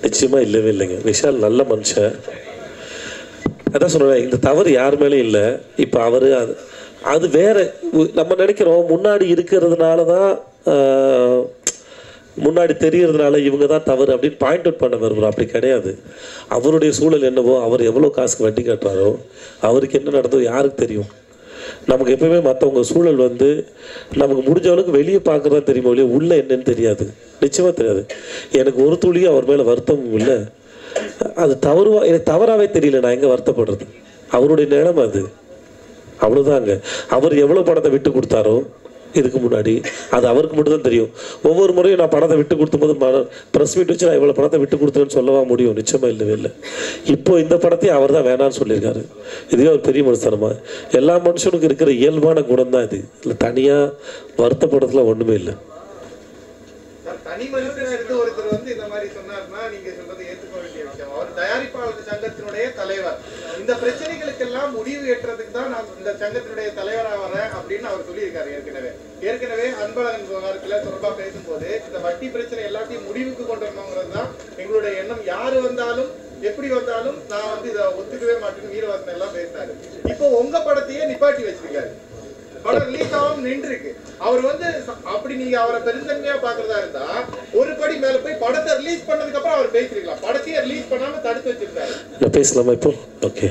நிச்சயமா இல்லவே இல்லைங்க விஷால் நல்ல மனுஷன் அதான் சொல்றேன் இந்த தவறு யார் மேலேயும் இல்லை இப்போ அவரு அது அது வேற உ- நம்ம நினைக்கிறோம் முன்னாடி இருக்கிறதுனால தான் ஆஹ், முன்னாடி தெரியறதுனால இவங்க தான் தவறு அப்படின்னு பாயிண்ட் அவுட் பண்ண விரும்புகிறோம் அப்படி கிடையாது அவருடைய சூழல் என்னவோ அவர் எவ்வளோ காசுக்கு வட்டி கட்டுறாரோ அவருக்கு என்ன நடந்தோ யாருக்கு தெரியும் நமக்கு எப்பவுமே மற்றவங்க சூழல் வந்து நமக்கு முடிஞ்ச அளவுக்கு வெளியே பார்க்குறதா தெரியுமோ இல்லையா உள்ளே என்னன்னு தெரியாது நிச்சயமாக தெரியாது எனக்கு ஒரு துளியும் அவர் மேலே வருத்தமும் இல்லை அது தவறுவா எனக்கு தவறாவே தெரியல நான் எங்கே வருத்தப்படுறது அவருடைய நிலைமை அது அவ்வளோதாங்க அவர் எவ்வளோ பணத்தை விட்டு கொடுத்தாரோ இதுக்கு முன்னாடி அது அவருக்கு மட்டும் தான் தெரியும் ஒவ்வொரு முறையும் நான் பணத்தை விட்டு கொடுக்கும்போது ப்ரெஸ் மீட் வச்சு நான் இவ்வளோ பணத்தை விட்டு கொடுத்தேன்னு சொல்லவா முடியும் நிச்சயமா இல்லவே இல்லை இப்போ இந்த படத்தையும் அவர் தான் வேணான்னு சொல்லியிருக்காரு இதுவே ஒரு பெரிய மனுஷனமா எல்லா மனுஷனுக்கும் இருக்கிற இயல்பான குணம் தான் இது இல்லை தனியாக வருத்தப்படுறதுல ஒன்றுமே இல்லை சார், தனி மனுஷன் எடுத்து ஒருத்தர் வந்து இந்த மாதிரி சொன்னாருன்னா நீங்க சொல்றது ஏத்துக்க வேண்டிய விஷயம் அவர் தயாரிப்பாளர் சங்கத்தினுடைய தலைவர் இந்த பிரச்சனைகளுக்கெல்லாம் முடிவு ஏற்றதுக்கு தான் நான் இந்த சங்கத்தினுடைய தலைவராக வரேன் அப்படின்னு அவர் சொல்லியிருக்காரு ஏற்கனவே ஏற்கனவே அன்பழகன் விவகாரத்துல தொடர்பா பேசும்போது இந்த வட்டி பிரச்சனை எல்லாத்தையும் முடிவுக்கு கொண்டு வரணுங்கிறது தான் எங்களுடைய எண்ணம் யாரு வந்தாலும் எப்படி வந்தாலும் நான் வந்து இதை ஒத்துக்கவே மாட்டேன்னு வீரவாசன் எல்லாம் பேசினாரு இப்போ உங்க படத்தையே நிப்பாட்டி வச்சிருக்காரு படம் ரிலீஸ் ஆகாம நின்றுருக்கு அவர் வந்து ச- அப்படி நீங்க அவரை பெருந்தன்மையா பாக்குறதா இருந்தா ஒரு படி மேல போய் படத்தை ரிலீஸ் பண்ணதுக்கு அப்புறம் அவர் பேசிருக்கலாம் படத்தையே ரிலீஸ் பண்ணாம தடுத்து வச்சிருக்காரு நான் பேசலாமா இப்போ ஓகே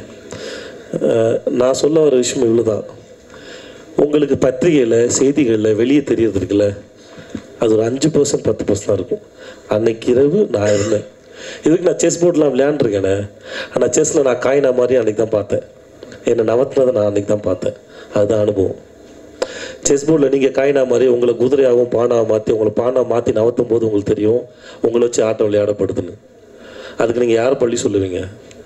நான் சொல்ல வர விஷயம் இவ்வளோதான் உங்களுக்கு பத்திரிகையில் செய்திகளில் வெளியே தெரியறது இருக்குல்ல அது ஒரு அஞ்சு பர்சன்ட் பத்து பர்சன்ட் தான் இருக்கும் அன்னைக்கு இரவு நான் இருந்தேன் இதுக்கு நான் செஸ் போர்ட்லாம் விளையாண்டுருக்கேனே ஆனால் செஸ்ஸில் நான் காயினா மாதிரி அன்னைக்கு தான் பார்த்தேன் என்னை நவத்தினதை நான் அன்னைக்கு தான் பார்த்தேன் அதுதான் அனுபவம் செஸ் போர்டில் நீங்கள் காயினா மாதிரி உங்களை குதிரையாகவும் பானாவை மாற்றி உங்களை பானா மாற்றி நவத்தும் போது உங்களுக்கு தெரியும் உங்களை வச்சு ஆட்டம் விளையாடப்படுதுன்னு அதுக்கு நீங்கள் யார் பள்ளி சொல்லுவீங்க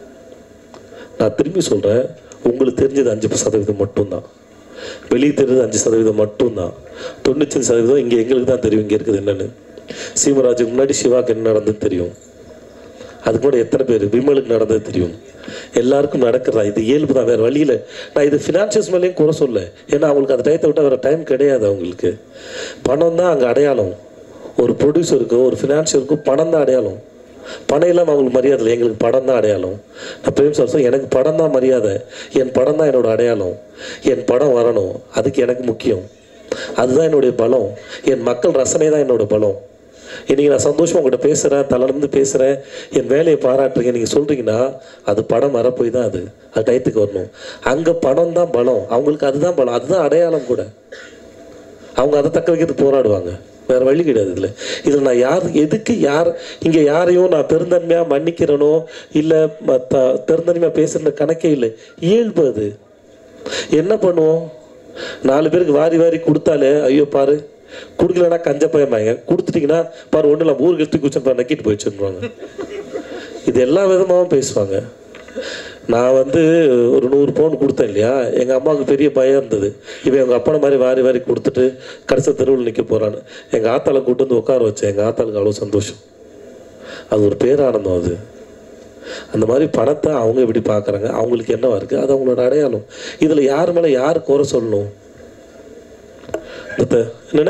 நான் திரும்பி சொல்கிறேன் உங்களுக்கு தெரிஞ்சது அஞ்சு சதவீதம் மட்டும்தான் வெளியே தெரிஞ்சது அஞ்சு சதவீதம் மட்டும்தான் தொண்ணூத்தஞ்சு சதவீதம் இங்கே எங்களுக்கு தான் தெரியும் இங்கே இருக்குது என்னன்னு சீமராஜுக்கு முன்னாடி சிவாக்கு என்ன நடந்தது தெரியும் அதுக்கு கூட எத்தனை பேர் விமலுக்கு நடந்தது தெரியும் எல்லாருக்கும் நடக்கிறதா இது இயல்பு தான் வேறு வழியில் நான் இது ஃபினான்ஷியல்ஸ் மேலேயும் குறை சொல்ல ஏன்னா அவங்களுக்கு அந்த டயத்தை விட்டால் வேறு டைம் கிடையாது அவங்களுக்கு பணம் தான் அங்கே அடையாளம் ஒரு ப்ரொடியூசருக்கோ ஒரு ஃபினான்ஷியருக்கோ பணம் தான் அடையாளம் பணம் இல்லாமல் அவங்களுக்கு மரியாதை இல்லை எங்களுக்கு படம் தான் அடையாளம் நான் பிரேம் சார் சொல்ல எனக்கு படம் தான் மரியாதை என் படம் தான் என்னோட அடையாளம் என் படம் வரணும் அதுக்கு எனக்கு முக்கியம் அதுதான் என்னுடைய பலம் என் மக்கள் ரசனை தான் என்னோட பலம் இன்னைக்கு நான் சந்தோஷமா உங்கள்கிட்ட பேசுகிறேன் தளர்ந்து பேசுகிறேன் என் வேலையை பாராட்டுறீங்க நீங்கள் சொல்கிறீங்கன்னா அது படம் வரப்போய் தான் அது அது டயத்துக்கு வரணும் அங்கே பணம் தான் பலம் அவங்களுக்கு அதுதான் பலம் அதுதான் அடையாளம் கூட அவங்க அதை தக்க வைக்கிறது போராடுவாங்க வேற வழி கிடையாது இதில் இதில் நான் யார் எதுக்கு யார் இங்கே யாரையும் நான் பெருந்தன்மையாக மன்னிக்கிறேனோ இல்லை பெருந்தன்மையாக பேசுகிற கணக்கே இல்லை இயல்பு அது என்ன பண்ணுவோம் நாலு பேருக்கு வாரி வாரி கொடுத்தாலே ஐயோ பாரு கொடுக்கலன்னா கஞ்ச பயமாங்க கொடுத்துட்டீங்கன்னா பாரு ஒன்றும் இல்லை ஊருக்கு எடுத்து குச்சம் நக்கிட்டு போய் வச்சுருவாங்க இது எல்லா விதமாகவும் பேசுவாங்க நான் வந்து ஒரு நூறு பவுன் கொடுத்தேன் இல்லையா எங்கள் அம்மாவுக்கு பெரிய பயம் இருந்தது இவன் எங்கள் அப்பனை மாதிரி வாரி வாரி கொடுத்துட்டு கடைசி தெருவில் நிற்க போகிறான்னு எங்கள் ஆத்தாளை கூட்டு வந்து உட்கார வச்சேன் எங்கள் ஆத்தாளுக்கு அவ்வளோ சந்தோஷம் அது ஒரு பேரானந்தம் அது அந்த மாதிரி பணத்தை அவங்க எப்படி பார்க்குறாங்க அவங்களுக்கு என்னவா இருக்குது அது அவங்களோட அடையாளம் இதில் யார் மேலே யார் குறை சொல்லணும் இந்த என்னண்ணே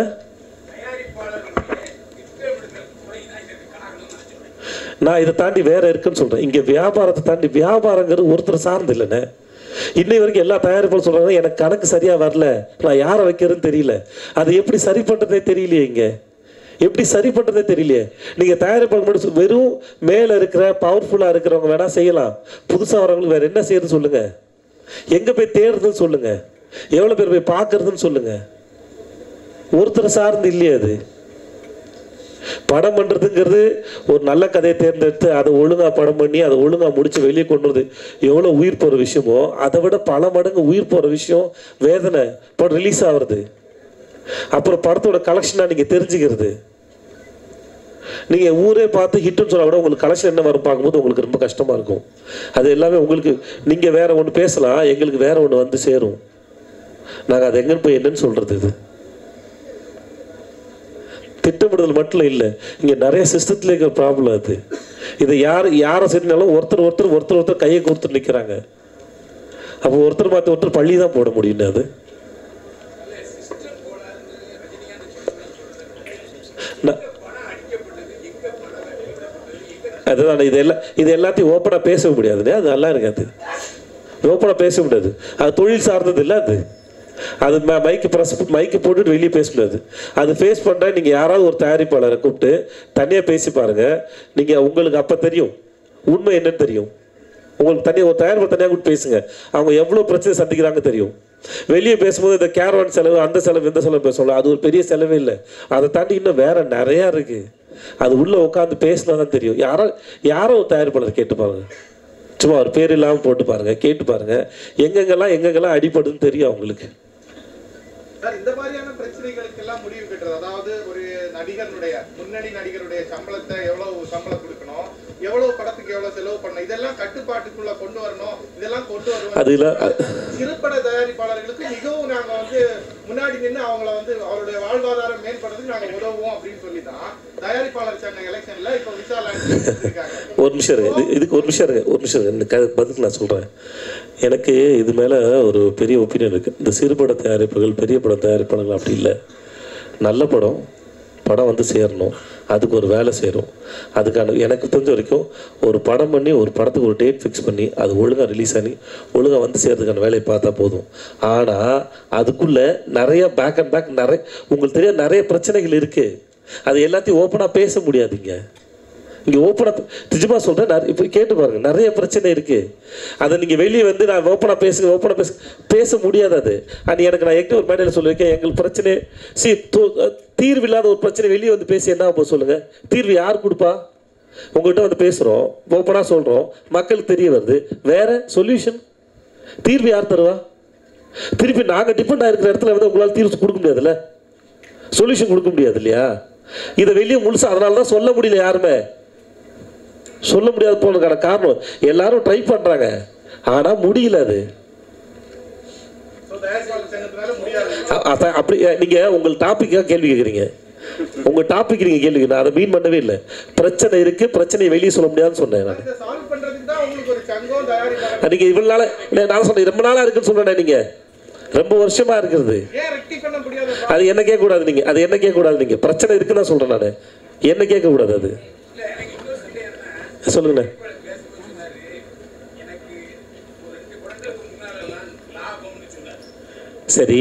நான் இதை தாண்டி வேற இருக்குன்னு சொல்றேன் இங்க வியாபாரத்தை தாண்டி வியாபாரங்கிறது ஒருத்தர் சார்ந்து இல்லைண்ணே இன்னை வரைக்கும் எல்லா தயாரிப்பாளரும் சொல்றாங்க எனக்கு கணக்கு சரியா வரல நான் யாரை வைக்கிறதுன்னு தெரியல அதை எப்படி சரி பண்றதே தெரியலையே இங்க எப்படி சரி பண்றதே தெரியலையே நீங்க தயாரிப்பாளர் மட்டும் சொல்~ வெறும் மேல இருக்கிற பவர்ஃபுல்லா இருக்கிறவங்க வேணா செய்யலாம் புதுசா வரவங்களுக்கு வேற என்ன செய்யறது சொல்லுங்க எங்க போய் தேடுறதுன்னு சொல்லுங்க எவ்வளவு பேர் போய் பார்க்கறதுன்னு சொல்லுங்க ஒருத்தர் சார்ந்து இல்லையே அது படம் பண்ணுறதுங்கிறது ஒரு நல்ல கதையை தேர்ந்தெடுத்து அதை ஒழுங்காக படம் பண்ணி அதை ஒழுங்காக முடித்து வெளியே கொண்டு வரது எவ்வளோ உயிர் போகிற விஷயமோ அதை விட பல மடங்கு உயிர் போகிற விஷயம் வேதனை படம் ரிலீஸ் ஆகுறது அப்புறம் படத்தோட கலெக்ஷனாக நீங்கள் தெரிஞ்சுக்கிறது நீங்கள் ஊரே பார்த்து ஹிட்னு சொல்ல விட உங்களுக்கு கலெக்ஷன் என்ன வரும் பார்க்கும்போது உங்களுக்கு ரொம்ப கஷ்டமாக இருக்கும் அது எல்லாமே உங்களுக்கு நீங்கள் வேற ஒன்று பேசலாம் எங்களுக்கு வேற ஒன்று வந்து சேரும் நாங்கள் அது எங்கன்னு போய் என்னன்னு சொல்கிறது இது திட்டமிடுதல் மட்டும் இல்லை இங்கே நிறைய சிஸ்டத்தில் இருக்கிற ப்ராப்ளம் அது இதை யார் யாரை சரினாலும் ஒருத்தர் ஒருத்தர் ஒருத்தர் ஒருத்தர் கையை கொடுத்து நிற்கிறாங்க அப்போ ஒருத்தர் மாற்றி ஒருத்தர் பள்ளி தான் போட முடியும் அது நான்- அதுதான் இது எல்லாம் இது எல்லாத்தையும் ஓப்பனாக பேச முடியாதுல்ல அது நல்லா இருக்காது ஓப்பனாக பேச முடியாது அது தொழில் சார்ந்தது இல்லை அது அது ம மைக்கு ப்ரெஸ் மைக்கு போட்டுட்டு வெளியே பேச முடியாது அது ஃபேஸ் பண்ணுற நீங்கள் யாராவது ஒரு தயாரிப்பாளரை கூப்பிட்டு தனியாக பேசி பாருங்கள் நீங்கள் உங்களுக்கு அப்போ தெரியும் உண்மை என்னன்னு தெரியும் உங்களுக்கு தனியாக ஒரு தயாரிப்பு தனியாக கூப்பிட்டு பேசுங்க அவங்க எவ்வளோ பிரச்சனை சந்திக்கிறாங்க தெரியும் வெளியே பேசும்போது இந்த கேரவான் செலவு அந்த செலவு இந்த செலவு பேசலாம் அது ஒரு பெரிய செலவே இல்லை அதை தாண்டி இன்னும் வேற நிறையா இருக்குது அது உள்ளே உட்காந்து பேசினா தான் தெரியும் யாரோ யாரோ ஒரு தயாரிப்பாளர் கேட்டு பாருங்க சும்மா ஒரு பேர் இல்லாமல் போட்டு பாருங்க கேட்டு பாருங்க எங்கெங்கெல்லாம் எங்கெங்கெல்லாம் அடிபடுதுன்னு தெரியும் அவங்களுக்கு சார் இந்த மாதிரியான பிரச்சனைகளுக்கு எல்லாம் முடிவு கட்டுறது அதாவது ஒரு நடிகருடைய முன்னணி நடிகருடைய சம்பளத்தை எவ்வளவு சம்பளம் கொடுக்கணும் எவ்வளவு படத்துக்கு எவ்வளவு செலவு பண்ணணும் இதெல்லாம் கட்டுப்பாட்டுக்குள்ள கொண்டு வரணும் இதெல்லாம் கொண்டு வருவோம் அதுல சிறுபட தயாரிப்பாளர்களுக்கு மிகவும் நாங்க வந்து முன்னாடி நின்று அவங்கள வந்து அவருடைய வாழ்வாதாரம் மேம்படுறதுக்கு நாங்க உதவுவோம் அப்படின்னு சொல்லி தான் தயாரிப்பாளர் சங்க எலெக்ஷன்ல இப்ப விஷால் இருக்காங்க ஒரு நிமிஷம் இருங்க இது இதுக்கு ஒரு நிமிஷம் இருங்க ஒரு நிமிஷம் இருங்க இந்த க பதில் நான் சொல்கிறேன் எனக்கு இது மேலே ஒரு பெரிய ஒப்பீனியன் இருக்குது இந்த சிறுபட தயாரிப்புகள் பெரிய பட தயாரிப்பாளர்கள் அப்படி இல்லை நல்ல படம் படம் வந்து சேரணும் அதுக்கு ஒரு வேலை சேரும் அதுக்கான எனக்கு தெரிஞ்ச வரைக்கும் ஒரு படம் பண்ணி ஒரு படத்துக்கு ஒரு டேட் ஃபிக்ஸ் பண்ணி அது ஒழுங்காக ரிலீஸ் ஆகி ஒழுங்காக வந்து சேர்றதுக்கான வேலையை பார்த்தா போதும் ஆனால் அதுக்குள்ளே நிறைய பேக் அண்ட் பேக் நிறைய உங்களுக்கு தெரியாத நிறைய பிரச்சனைகள் இருக்குது அது எல்லாத்தையும் ஓப்பனாக பேச முடியாதுங்க இங்கே ஓப்பனாக நிஜமாக சொல்கிறேன் நிறைய இப்போ கேட்டு பாருங்க நிறைய பிரச்சனை இருக்குது அதை நீங்கள் வெளியே வந்து நான் ஓப்பனாக பேசுங்க ஓப்பனாக பேச பேச முடியாது அது அது எனக்கு நான் எங்கே ஒரு மேடையில் சொல்லியிருக்கேன் எங்களுக்கு பிரச்சனை சி தீர்வு இல்லாத ஒரு பிரச்சனை வெளியே வந்து பேசி என்ன ஆகும் சொல்லுங்கள் தீர்வு யார் கொடுப்பா உங்கள்கிட்ட வந்து பேசுகிறோம் ஓப்பனாக சொல்கிறோம் மக்களுக்கு தெரிய வருது வேற சொல்யூஷன் தீர்வு யார் தருவா திருப்பி நாங்கள் டிபெண்ட் ஆகிருக்கிற இடத்துல வந்து உங்களால் தீர்வு கொடுக்க முடியாதுல்ல சொல்யூஷன் கொடுக்க முடியாது இல்லையா இதை வெளியே முழுசா அதனால தான் சொல்ல முடியல யாருமே சொல்ல முடியாது போனதுக்கான காரணம் எல்லாரும் ட்ரை பண்றாங்க ஆனா முடியல அது So, தயாரிப்பாளர் சங்கத்தினால முடியாது அ- அத- அப்படி அ, நீங்க உங்கள் டாபிக்காக கேள்வி கேட்குறீங்க உங்க டாபிக் நீங்க கேள்வி கேட்கணும். நான் அதை மீன் பண்ணவே இல்லை பிரச்சனை இருக்கு பிரச்சனையை வெளியே சொல்ல முடியாதுன்னு சொன்னேன் நான் இதை சால்வ் பண்றதுக்கு தான் உங்களுக்கு ஒரு சங்கம் தயாரிப்பாளர் நீங்க இவ்வளவு நாள இல்லை, நான் சொன்னேன் ரொம்ப நாளா இருக்குன்னு சொன்னேன் நீங்க ரொம்ப வருஷமா இருக்கிறது ஏன் ரெக்டி பண்ண முடியாத அது என்ன கேட்க கூடாது நீங்க அது என்ன கேட்க கூடாது நீங்க பிரச்சனை இருக்குன்னு தான் சொல்றேன் நான் என்ன கேட்க கூடாது அது சொல்லுங்கண்ணே சரி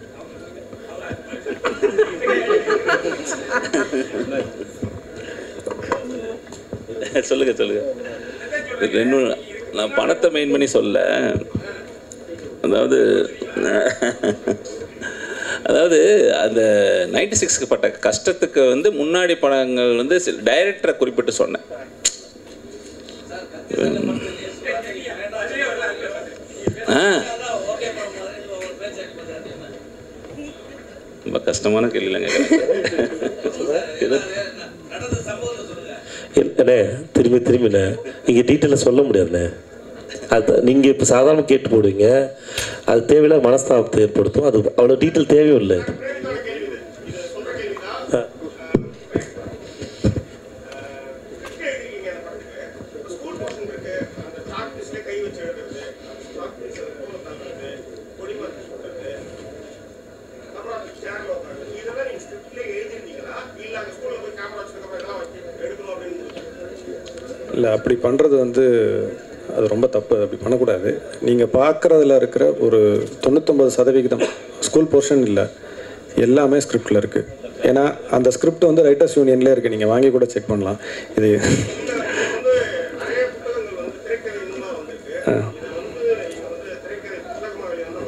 சொல்லுங்க சொல்லுங்க ரெண்டு நான் பணத்தை மெயின் பண்ணி சொல்ல அதாவது அதாவது அந்த நைன்டி சிக்ஸ்க்கு பட்ட கஷ்டத்துக்கு வந்து முன்னாடி படங்கள் வந்து டைரக்டரை குறிப்பிட்டு சொன்னேன் ஆ ரொம்ப கஷ்டமான கேள்விலாம் கேட்குறேன் அண்ணே திரும்பி திரும்பிண்ணே இங்கே டீட்டெயிலாக சொல்ல முடியாதுண்ணே அது நீங்கள் இப்போ சாதாரண கேட்டு போடுவீங்க அது தேவையில்லாத மனஸ்தாபத்தை ஏற்படுத்தும் அது அவ்வளோ டீட்டெயில் தேவையும் இல்லை ஆ. ஸ்கூல் பசங்க இருக்கு அந்த சாக் பீஸ்ல கை வச்சு எழுதுறது சாக் பீஸ் போல தாக்குறது கொடிமரம் சுட்டுறது அப்புறம் அந்த சேர்ல உட்காந்து இதெல்லாம் நீங்க ஸ்கிரிப்ட்ல எழுதிருந்தீங்களா இல்ல அங்க ஸ்கூல்ல போய் கேமரா வச்சதுக்கு இதெல்லாம் வச்சு எடுக்கணும் அப்படின்னு இல்லை அப்படி பண்ணுறது வந்து அது ரொம்ப தப்பு அப்படி பண்ணக்கூடாது நீங்கள் பார்க்குறதுல இருக்கிற ஒரு தொண்ணூத்தொம்பது சதவிகிதம் ஸ்கூல் போர்ஷன் இல்லை எல்லாமே ஸ்கிரிப்டில் இருக்குது ஏன்னா அந்த ஸ்கிரிப்ட் வந்து ரைட்டர்ஸ் யூனியன்லேயே இருக்குது நீங்கள் வாங்கி கூட செக் பண்ணலாம் இது நிறைய புத்தகங்கள் வந்து திரைக்கதை நூலா வந்திருக்கு இது வந்து நீங்க வந்து திரைக்கதை புத்தகமா வெளியான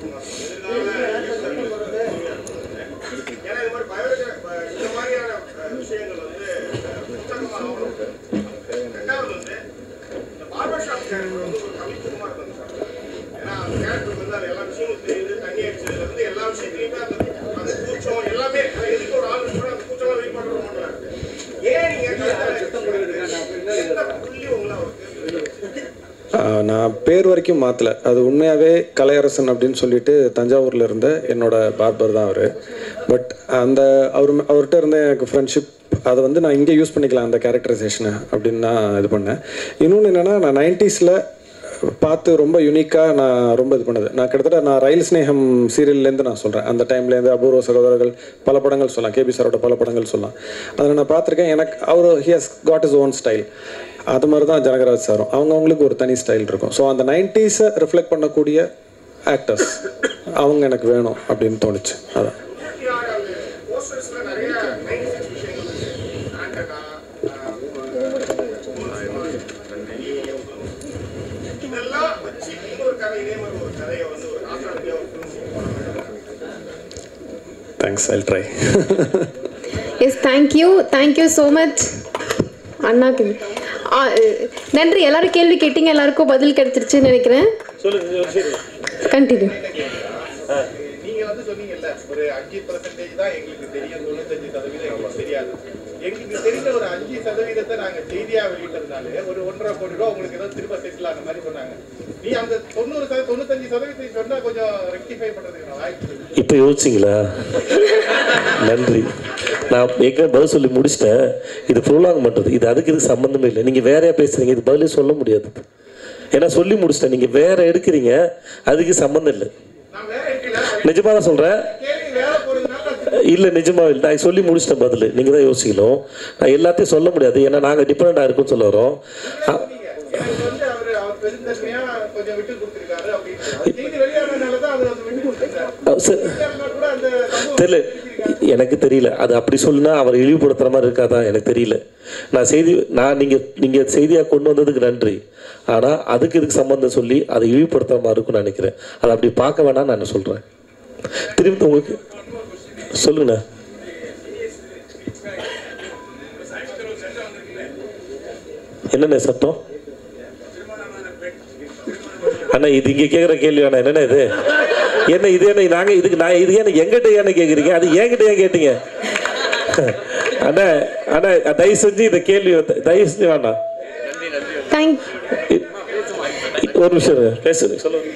ஏன்னா இது மாதிரி பயோகிராஃபி இந்த மாதிரியான அஹ், விஷயங்கள் வந்து அஹ், புத்தகமா ஆகணும் ரெண்டாவது வந்து இந்த பார்பர் ஷாப் கேரக்டர் வந்து ஒரு கவித்துவமா இருக்கும் சார் ஏன்னா அந்த கேரக்டர் வந்து அது எல்லா விஷயமும் தெரியுது தண்ணி அடிச்சதுல இருந்து எல்லா விஷயத்துலையுமே அந்த அந்த கூச்சம் எல்லாமே அது எதுக்கு ஒரு ஆள் இருக்கணும் அந்த கூச்சம்லாம் வெளிப்பாடு வர மாட்டாங்க ஏன் நீங்க கவிதை எந்த புள்ளி உங்களை அவருக்கு ஆஹ், நான் பேர் வரைக்கும் மாற்றலை அது உண்மையாகவே கலையரசன் அப்படின்னு சொல்லிட்டு தஞ்சாவூரில் இருந்த என்னோட பார்பர் தான் அவர் பட் அந்த அவர் அவர்கிட்ட இருந்த எனக்கு ஃப்ரெண்ட்ஷிப் அதை வந்து நான் இங்கே யூஸ் பண்ணிக்கலாம் அந்த கேரக்டரைசேஷனை அப்படின்னு நான் இது பண்ணேன் இன்னொன்று என்னென்னா நான் நைன்ட்டீஸில் பார்த்து ரொம்ப யூனிக்காக நான் ரொம்ப இது பண்ணது நான் கிட்டத்தட்ட நான் ரயில் ஸ்நேகம் சீரியல்லேருந்து நான் சொல்கிறேன் அந்த டைம்லேருந்து அபூர்வ சகோதரர்கள் பல படங்கள் சொல்லலாம் கேபி சாரோட பல படங்கள் சொல்லலாம் அதில் நான் பார்த்துருக்கேன் எனக்கு அவர் he has got his own style அது மாதிரி தான் ஜனகராஜ் சாரும் அவங்கவுங்களுக்கு ஒரு தனி ஸ்டைல் இருக்கும் ஸோ அந்த நைன்டிஸை ரிஃப்ளெக்ட் பண்ணக்கூடிய ஆக்டர்ஸ் அவங்க எனக்கு வேணும் அப்படின்னு தோணுச்சு அதான் போஸ்டர்ஸ்ல நிறைய நைன்டிஸ் விஷயங்கள் ஆண்டனா இதெல்லாம் வச்சு இன்னொரு கதை இதே மாதிரி ஒரு கதையை வந்து ஒரு நாட்டாளியா ஒரு thanks I'll try yes thank you thank you so much அண்ணாக்கு ஆ, அஹ், நன்றி எல்லாரும் கேள்வி கேட்டீங்க எல்லாருக்கும் பதில் கிடைச்சிருச்சுன்னு நினைக்கிறேன் கண்டினியூ நீங்க வந்து சொன்னீங்கல்ல ஒரு அஞ்சு பர்சன்டேஜ் தான் எங்களுக்கு தெரியும் தொண்ணூத்தஞ்சு சதவீதம் எங்களுக்கு தெரியாது எங்களுக்கு தெரிந்த ஒரு அஞ்சு சதவீதத்தை நாங்க செய்தியா வெளியிட்டதுனால ஒரு ஒன்றரை கோடி ரூபா உங்களுக்கு ஏதோ திரும்ப செட்டில் ஆன மாதிரி சொன்னாங்க நீ அந்த தொண்ணூறு சத தொண்ணூத்தஞ்சு சதவீதத்தை சொன்னா கொஞ்சம் ரெக்டிஃபை பண்றதுக்கு வாய்ப்பு இருக்கு. இப்போ யோசிச்சிங்களா நன்றி நான் ஏற்கனவே பதில் சொல்லி முடிச்சிட்டேன் இது ப்ரோலாங் பண்ணுறது இது அதுக்கு இது சம்மந்தமே இல்லை நீங்கள் வேறையா பேசுகிறீங்க இது பதிலே சொல்ல முடியாது ஏன்னா சொல்லி முடிச்சிட்டேன் நீங்கள் வேற எடுக்கிறீங்க அதுக்கு சம்மந்தம் இல்லை நான் வேற இருக்கல நிஜமாக தான் சொல்கிறேன் கேள்வி வேற போறதுனால நான் திரும்ப இல்லை நிஜமாக இல்லை நான் சொல்லி முடிச்சிட்டேன் பதில் நீங்கள் தான் யோசிக்கணும் நான் எல்லாத்தையும் சொல்ல முடியாது ஏன்னா நாங்கள் டிபெண்டாக இருக்குன்னு சொல்ல வரோம் ஆ, சொன்னீங்க. எனக்கு வந்து அவரு அவர் பெருந்தன்மையா கொஞ்சம் விட்டு கொடுத்திருக்காரு அப்படின்னு அது செய்தி வெளியானதுனால தான் அவர் வந்து விட்டு கொடுத்திருக்காரு அஹ் சரி இல்லைன்னா கூட அந்த சம்பவம் தெரியல எனக்கு தெரியல அது அப்படி சொல்லுனா அவர் இழிவுபடுத்துற மாதிரி இருக்காதான் எனக்கு தெரியல நான் செய்தி நான் நீங்கள் நீங்கள் செய்தியாக கொண்டு வந்ததுக்கு நன்றி ஆனால் அதுக்கு இதுக்கு சம்மந்தம் சொல்லி அதை இழிவுபடுத்துற மாதிரி இருக்கும்னு நினைக்கிறேன் அதை அப்படி பார்க்க வேணாம் நான் சொல்கிறேன் திரும்பி உங்களுக்கு சொல்லுங்கண்ணா என்னண்ணே சட்டம் அண்ணா இது இங்கே கேட்குற கேள்வி வேணா என்னண்ணா இது என்ன இது என்ன நாங்க இதுக்கு நான் இது என்ன எங்கிட்ட என்ன கேட்குறீங்க அது என்கிட்ட ஏன் கேட்டீங்க அண்ணா அண்ணா தயவு செஞ்சு இந்த கேள்வி வந்து தயவு செஞ்சு வேண்டாம் தேங்க் இ- ஒரு நிமிஷம் இருங்க. பேசுங்க சொல்லுங்க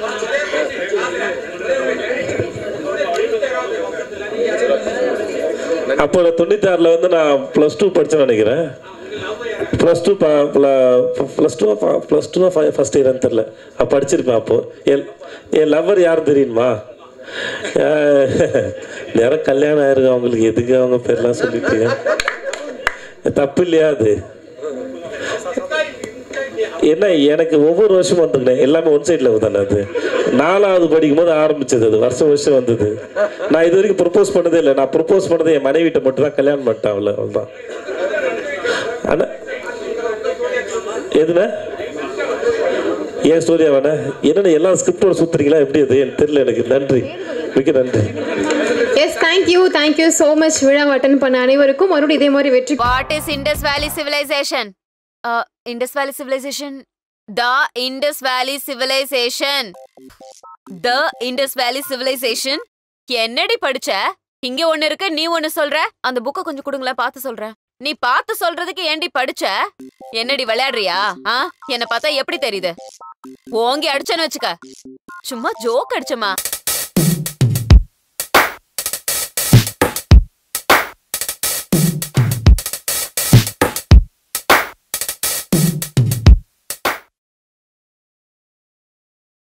அப்போ தொண்ணூத்தி ஆறுல வந்து நான் ப்ளஸ் டூ படிச்சேன்னு நினைக்கிறேன் plus two plus two plus two first இயர்னு தெரில அப்போ படிச்சிருப்பேன் அப்போ என் என் லவ்வர் யாரும் தெரியுமா அஹ், நேரம் கல்யாணம் ஆயிருக்கு அவங்களுக்கு எதுக்கு அவங்க பேர்லாம் சொல்லிட்டு தப்பு இல்லையா அது என்ன எனக்கு ஒவ்வொரு வருஷமும் வந்துருக்கேன் எல்லாமே ஒன் சைடில் தானே அது நாலாவது படிக்கும் போது ஆரம்பிச்சது அது வருஷம் வருஷம் வந்தது நான் இது வரைக்கும் ப்ரொப்போஸ் பண்ணதே இல்லை நான் ப்ரொப்போஸ் பண்ணது என் மனைவிட்ட மட்டும் தான் கல்யாணம் பண்ணிட்டேன் அவளை அவ்வளோதான் ஆனால் எதுண்ணே ஏன் ஸ்டோரியா வேணா என்னென்ன எல்லா ஸ்கிரிப்டோட சுத்துறீங்களா எப்படி அது எனக்கு தெரியல எனக்கு நன்றி மிக்க நன்றி yes thank you thank you so much விழா அட்டன் பண்ண அனைவருக்கும் மறுபடியும் இதே மாதிரி வெற்றி What is Indus Valley Civilization? Uh, Indus Valley Civilization? The Indus Valley Civilization. The Indus Valley Civilization? என்னடி படிச்ச இங்க ஒண்ணு இருக்கு நீ ஒண்ணு சொல்ற அந்த புக்க கொஞ்சம் கொடுங்களேன் பார்த்து சொல்றேன் நீ பார்த்து சொல்றதுக்கு ஏண்டி படிச்ச என்னடி விளையாடுறியா ஆ என்ன பார்த்தா எப்படி தெரியுது ஓங்கி அடிச்சேன்னு வச்சுக்க சும்மா ஜோக் அடிச்சமா